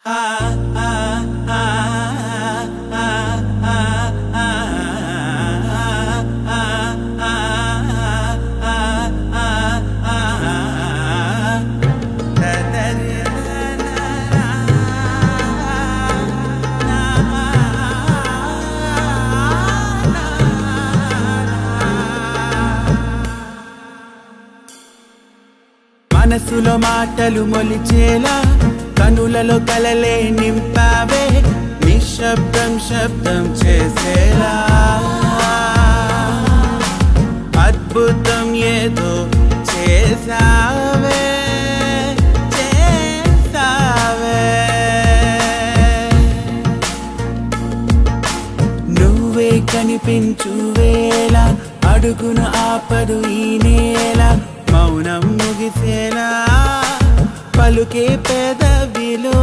మనసులో మాటలు మొలిచేలా కనులలో కలలే నింపావే నిశ్శబ్దం శబ్దం చేసేలా అద్భుతం ఏదో చేసావే చేసావే నువ్వే కనిపించు వేళ అడుగును ఆపదు ఈ నేల మౌనం ముగిసేలా పలుకే పెదవిలో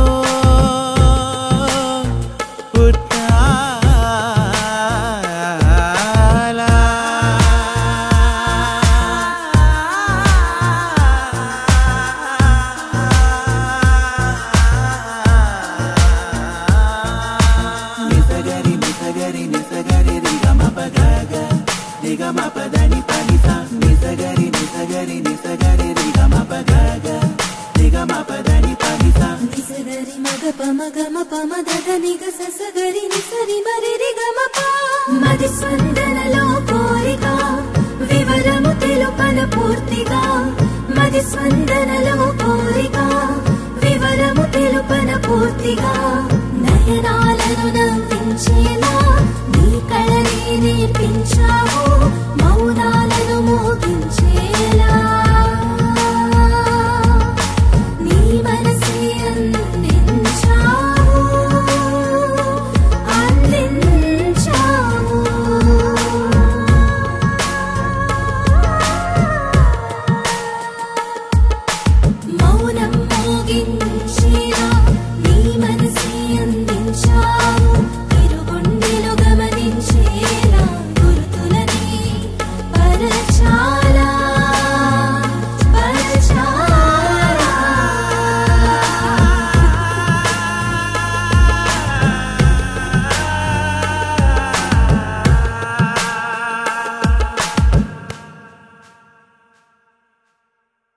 పుట్టాలా నిసగరి నిసగరి నిసగరి రిగమ పగగ రిగమ పదని పనిస నిసగరి నిసగరి నిసగరి రిగమ పగగ రిగమ పదని పనిస నిసగరి మగ పమ గమ పమ దద నిగ ససగరి నిసరి మరి రి గమ ప మది స్పందనలో